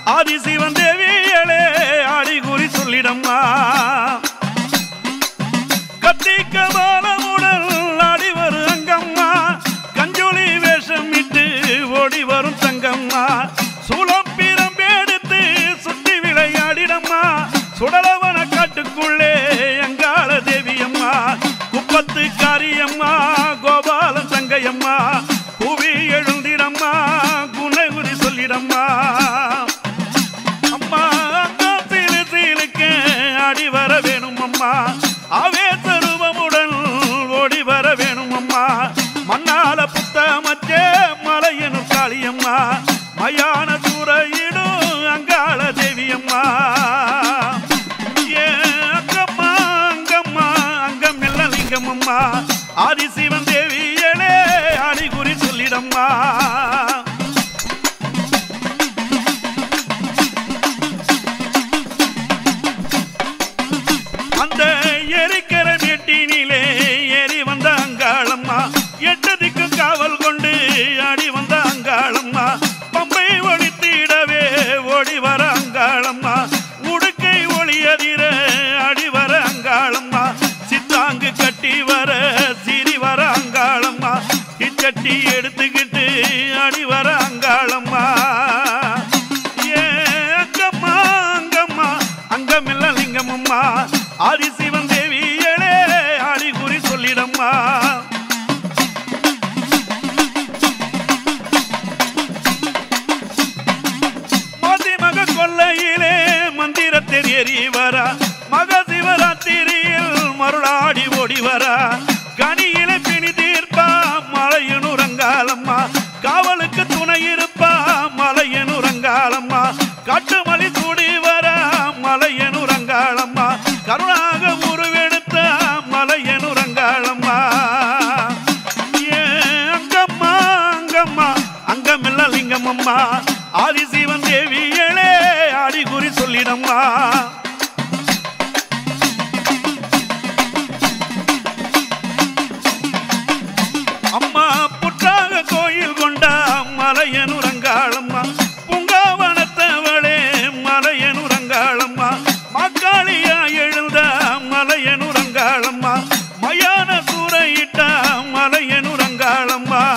ஆதிசிவன் தேவியலே ஆடி குறி சொல்லிடம்மா கத்திக்க பாலமுடல் ஆடி வரும் அங்கம்மா கஞ்சொலி வேஷமிட்டு ஓடி வரும் தங்கம்மா சூளப்பிரம் எடுத்து சுத்தி விளையாடிடம்மா சுடலவன காட்டுக்குள்ளே எங்காள தேவியம்மா குப்பத்து காரியம்மா கோபாலன் தங்கையம்மா புவி எழுந்திடம்மா குணகுதி சொல்லிடம்மா அம்மா அக்கா சீலு சீலுக்கு அடி வர வேணும் அம்மா அவே தருவமுடன் ஓடி வர வேணும் அம்மா மண்ணால புத்த மச்சே மலையனு காளியம்மா மயான சூறையிடும் அங்காள தேவியம்மா ஏ அங்கம்மா அங்கம்மா அங்கம் இல்ல லிங்கம் அம்மா ஆதிசிவன் தேவியலே அடிகுறி சொல்லிடம்மா அந்த எரிக்கிற வீட்டினிலே ஏறி வந்த அங்காளம்மா எட்டதிக்கு காவல் கொண்டு ஆடி வந்த அங்காளம்மா பம்பை ஒழித்திடவே ஓடி வர அங்காளம்மா உடுக்கை ஒளியதிர அடி வர அங்காளம்மா சித்தாங்கு கட்டி வர சிரி வர அங்காளம்மா இச்சட்டி எடுத்துக்கிட்டு அடி வர அங்காளம்மா ஏ அங்கம்மா அங்கம்மா அங்கமில்ல லிங்கமம்மா ஆதிசிவன் தேவியலே ஆடி குறி சொல்லிடம்மா மதிமக கொல்லையிலே மந்திரத்தில் எரி வரா மக சிவராத்திரியில் மருளாடி ஓடி வரா கனியில பிணி தீர்ப்பா மலையனுரங்காலம்மா காவலுக்கு துணை இருப்பா மலையனுரங்காலம்மா காட்டுமலி சூடி வர மலையனுரங்காலம்மா கருணாக உருவெடுத்த மலையனுரங்காலம்மா ஏ அங்கம்மா அங்கம்மா அங்கமில்ல லிங்கமம்மா ஆதிசிவன் தேவியலே ஆடி குறி சொல்லிடம்மா அம்மா புற்றாக கோயில் கொண்டா மலையனுரங்காளம்மா பூங்காவனத்தவளே மலையனுரங்காளம்மா மக்காளியா எழுந்த மலையனுரங்காளம்மா மயான சூறையிட்ட மலையனுரங்காளம்மா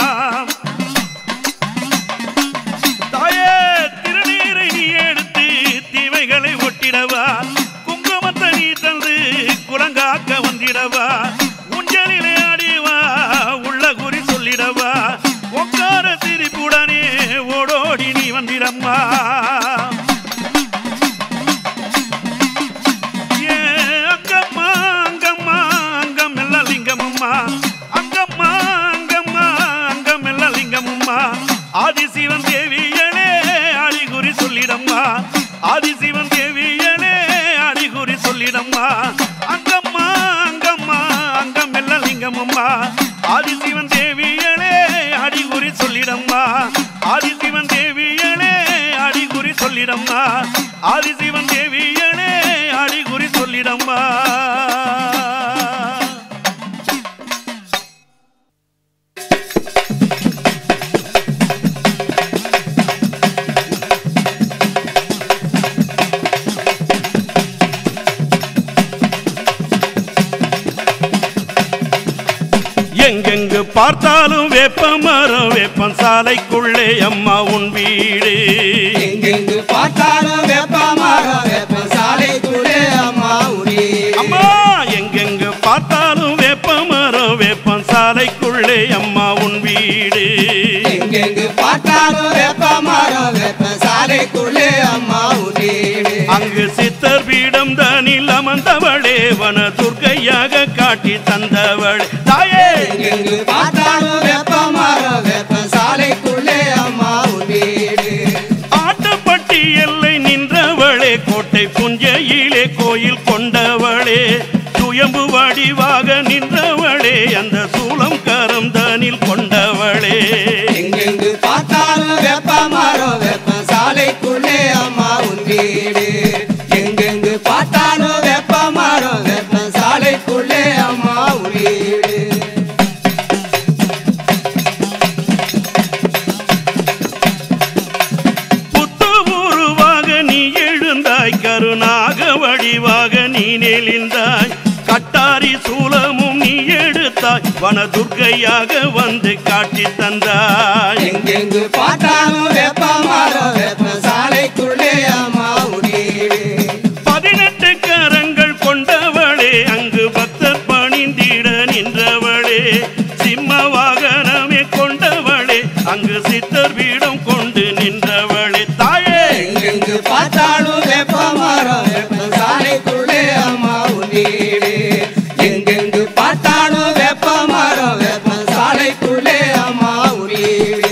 தாயே திருநீரை நீ எடுத்து தீமைகளை ஒட்டிடவா குங்குமத்தை நீ தந்து குரங்காக்க வந்திடவா ஊஞ்சலிலே ஆடிவா உள்ள குறி சொல்லிடவா உட்கார சிரிப்புடனே ஓடோடி நீ வந்திடம்மா ஏ அங்கம்மா அங்கம்மா அங்கம் இல்ல லிங்கமம்மா அங்கம்மா அங்கம்மா அங்கம் இல்ல லிங்கமம்மா ஆதிசிவன் தேவியலே அடிகுறி சொல்லிடம்மா ஆதிசிவன் தேவியலே அடிகுறி சொல்லிடம்மா அங்கம்மா அங்கம்மா அங்கம் இல்ல லிங்கமம்மா ஆதிசிவன் தேவியலே அடிகுறி சொல்லிடம்மா ஆதிசிவன் தேவியலே அடிகுறி சொல்லிடம்மா ஆதிசிவன் தேவியலே அடிகுறி சொல்லிடம்மா எங்கெங்கு பார்த்தாலும் வேப்ப மரம் வேப்பம் சாலைக்குள்ளே அம்மா உன் வீடு எங்கெங்கு பார்த்தாலும் வெப்ப மரம் வெப்ப சாலைக்குள்ளே அம்மா உரி அம்மா எங்கெங்கு பார்த்தாலும் வேப்ப மரம் வேப்பம் சாலைக்குள்ளே அம்மா உன் வீடு எங்கெங்கு பார்த்தாலும் வெப்ப மரம் வெப்ப சாலைக்குள்ளே அம்மா உரி அங்கு சித்தர் பீடம் தானில் அமர்ந்தவளே வன துர்க்கையாக காட்டி தந்தவளே தாயே எங்கெங்கு பார்த்தாலும் வெப்ப மரம் வெப்ப சாலைக்குள்ளே அம்மா உரி ஆட்டப்பட்டி எல்லை நின்றவளே கோட்டை புஞ்சையிலே கோயில் கொண்டவளே சுயம்பு வடிவாக நின்றவளே அந்த சூலம் கரம் தானில் கொண்டவளே எங்கெங்கு பார்த்தாலும் வெப்ப மரம் வெப்ப சாலைக்குள்ளே அம்மா உன் வீடு எங்கெங்கு பார்த்தாலும் வெப்ப மரம் வெப்ப சாலைக்குள்ளே அம்மா உன் வீடு புத்து உருவாக நெளிந்தாய் கட்டாரி சூலமும் நீ எடுத்தாய் வனதுர்க்கையாக வந்து காட்சி தந்தாய் எங்கெங்கு பார்த்தாலும் வெப்பமரம் வெப்ப சாலைக்குள்ளே அம்மா உடீடு பதினெட்டு கரங்கள் கொண்டவளே அங்கு பக்தர் பணிந்திட நின்றவளே சிம்ம வாகனமே கொண்டவளே அங்கு சித்தர் பீடம் கொண்டு நின்றவளே தாயே எங்கெங்கு பார்த்தாலும் வெப்பமரம் வெப்ப சாலைக்குள்ளே அம்மா உடீடு எங்கெங்கு பார்த்தாலும் வெப்பமரம் வெப்ப சாலைக்குள்ளே அம்மா உடீடு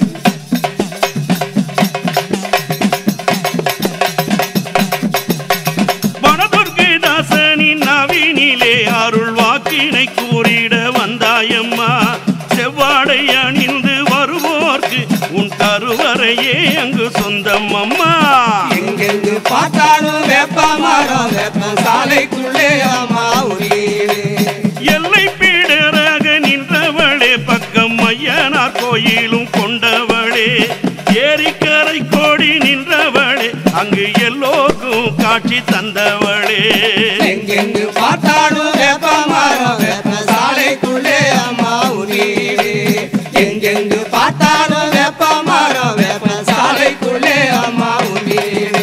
வனதுர்க்கு தாசனின் நவீனிலே அருள் வாக்கினை கூறிட வந்தாயம்மா செவ்வாடை அணிந்து வருவோர்க்கு உன் கருவறையே அங்கு சொந்தம் அம்மா எங்கெங்கு பார்த்தாலும் வெப்பமரம் வெப்ப சாலைக்குள்ளே அம்மா உடீடு எல்லை பீடராக நின்றவளே பக்கம் ஐயனார் கோயிலும் கொண்டவளே ஏரிக்கரை கோடி நின்றவளே அங்கு எல்லோருக்கும் காட்சி தந்தவளே எங்கெங்கு பார்த்தாலும் வெப்பமரம் வெப்ப சாலைக்குள்ளே அம்மா உடீடு எங்கெங்கு பார்த்தாலும் வெப்பமரம் வெப்ப சாலைக்குள்ளே அம்மா உடீடு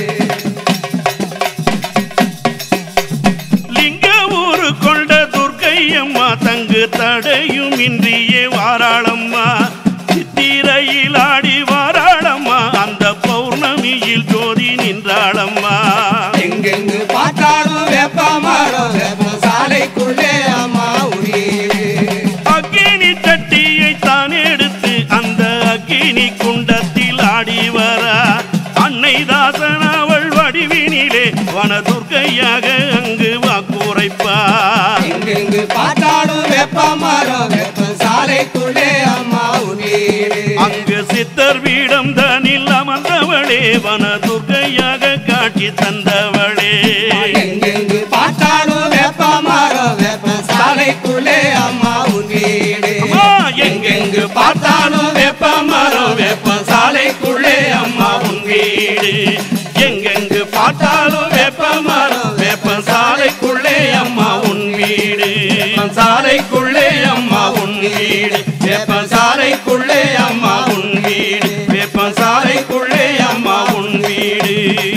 லிங்க ஊரு கொண்ட துர்க்கை அம்மா தங்கு தடையும் இன்றியே வாராளம்மா சித்திரையில் ஆடி வாராளம்மா அந்த பௌர்ணமியில் ஜோதி நின்றாளம்மா எங்கெங்கு பார்த்தாலும் வெப்பமரம் வெப்ப சாலைக்குள்ளே அம்மா உடீடு அக்கினி சட்டியை தான் எடுத்து அந்த அக்கினி குண்டத்தில் ஆடி வரா அன்னை தாசன் அவள் வடிவினிலே வனதுர்க்கையாக அங்கு வாக்குரைப்பா எங்கெங்கு பார்த்தாலும் வெப்பமரம் வெப்ப சாலைக்குள்ளே அம்மா உடீடு அங்கு சித்தர் வீடம் தனில் அமர்ந்தவளே வனதுர்க்கையாக காட்சி தந்தவளே எங்கெங்கு பார்த்தாலும் வெப்பமரம் வெப்ப சாலைக்குள்ளே அம்மா உடீடு அம்மா, எங்கெங்கு பார்த்தாலும் வெப்ப மரம் வெப்ப சாலைக்குள்ளே அம்மா உன் வீடு எங்கெங்கு பார்த்தாலும் வெப்ப மரம் வெப்ப சாலைக்குள்ளே அம்மா உன் வீடு சாலைக்குள்ளே அம்மா உன் வீடு வெப்ப சாலைக்குள்ளே அம்மா உன் வீடு வெப்ப சாலைக்குள்ளே அம்மா உன் வீடு